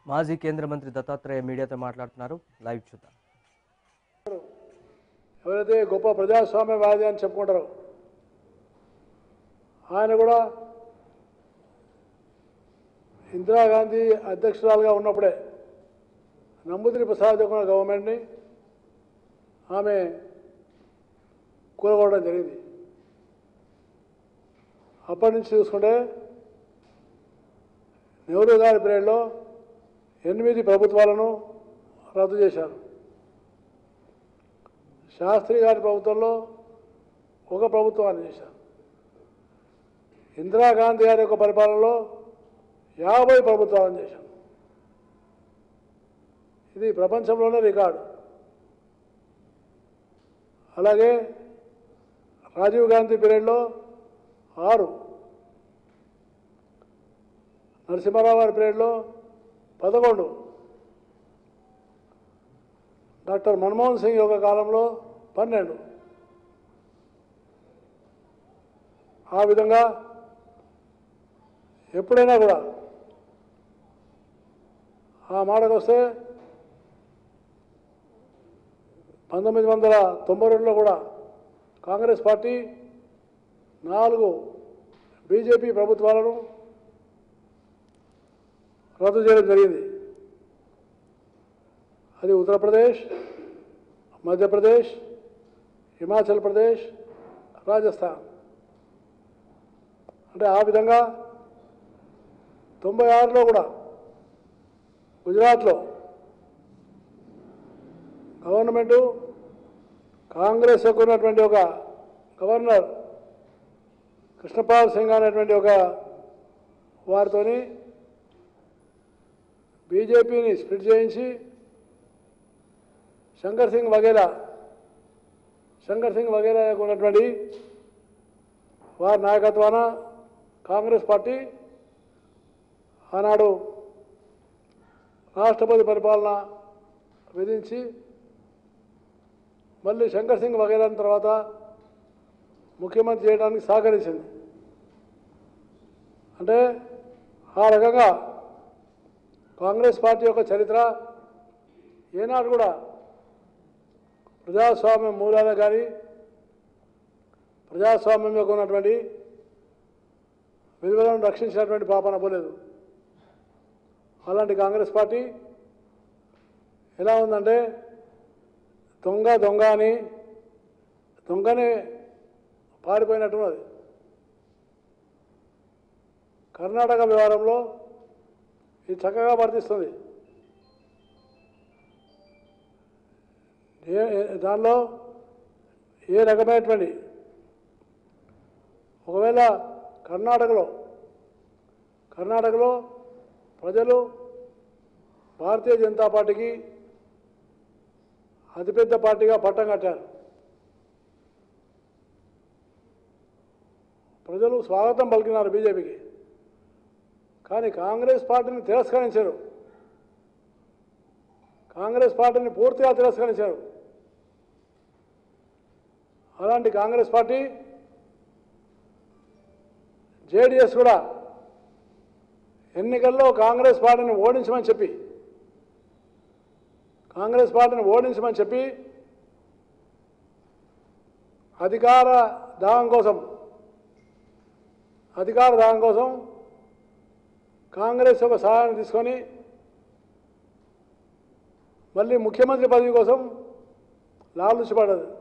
మాజీ కేంద్ర మంత్రి దత్తాత్రేయ మీడియాతో మాట్లాడుతున్నారు లైవ్ చూద్దాం ఎవరైతే గొప్ప ప్రజాస్వామ్యవాది అని చెప్పుకుంటారో ఆయన కూడా ఇందిరాగాంధీ అధ్యక్షురాలుగా ఉన్నప్పుడే నంబూదిరి ప్రసాద్ యొక్క గవర్నమెంట్ని ఆమె కూలగొట్టడం జరిగింది అప్పటి నుంచి చూసుకుంటే నెహ్రూ గారి పీరియడ్లో ఎనిమిది ప్రభుత్వాలను రద్దు చేశారు శాస్త్రి గారి ప్రభుత్వంలో ఒక ప్రభుత్వాన్ని చేశారు ఇందిరాగాంధీ గారి యొక్క పరిపాలనలో యాభై ప్రభుత్వాలను చేశారు ఇది ప్రపంచంలోనే రికార్డు అలాగే రాజీవ్ గాంధీ పీరియడ్లో ఆరు నరసింహారావు గారి పీరియడ్లో పదకొండు డాక్టర్ మన్మోహన్ సింగ్ యొక్క కాలంలో పన్నెండు ఆ విధంగా ఎప్పుడైనా కూడా ఆ మాటకు వస్తే పంతొమ్మిది వందల తొంభై రెండులో కూడా కాంగ్రెస్ పార్టీ నాలుగు బీజేపీ ప్రభుత్వాలను రద్దు చేయడం జరిగింది అది ఉత్తరప్రదేశ్ మధ్యప్రదేశ్ హిమాచల్ ప్రదేశ్ రాజస్థాన్ అంటే ఆ విధంగా తొంభై ఆరులో కూడా గుజరాత్లో గవర్నమెంటు కాంగ్రెస్ యొక్క ఉన్నటువంటి ఒక గవర్నర్ కృష్ణపాల్ సింగ్ అనేటువంటి ఒక వారితోని బీజేపీని స్ప్లిట్ చేయించి శంకర్ సింగ్ వగేరా శంకర్ సింగ్ వగేరా యొక్క ఉన్నటువంటి వారి నాయకత్వాన కాంగ్రెస్ పార్టీ ఆనాడు రాష్ట్రపతి పరిపాలన విధించి మళ్ళీ శంకర్ సింగ్ వగేరా తర్వాత ముఖ్యమంత్రి చేయడానికి సహకరించింది అంటే ఆ రకంగా కాంగ్రెస్ పార్టీ యొక్క చరిత్ర ఏనాడు కూడా ప్రజాస్వామ్యం మూలాలు కానీ ప్రజాస్వామ్యం యొక్క ఉన్నటువంటి విలువలను రక్షించినటువంటి పాపన పోలేదు అలాంటి కాంగ్రెస్ పార్టీ ఎలా ఉందంటే దొంగ దొంగ అని దొంగనే పారిపోయినట్టున్నది కర్ణాటక వ్యవహారంలో ఇది చక్కగా వర్తిస్తుంది ఏ ఏ- దానిలో ఏ రకమైనటువంటి ఒకవేళ కర్ణాటకలో కర్ణాటకలో ప్రజలు భారతీయ జనతా పార్టీకి అతిపెద్ద పార్టీగా పట్టం కట్టారు ప్రజలు స్వాగతం పలికినారు బీజేపీకి కానీ కాంగ్రెస్ పార్టీని తిరస్కరించారు కాంగ్రెస్ పార్టీని పూర్తిగా తిరస్కరించారు అలాంటి కాంగ్రెస్ పార్టీ జేడిఎస్ కూడా ఎన్నికల్లో కాంగ్రెస్ పార్టీని ఓడించమని చెప్పి కాంగ్రెస్ పార్టీని ఓడించమని చెప్పి అధికార దాహం కోసం అధికార దాహం కోసం కాంగ్రెస్ యొక్క సహాయాన్ని తీసుకొని మళ్ళీ ముఖ్యమంత్రి పదవి కోసం లాలుచిపడ్డది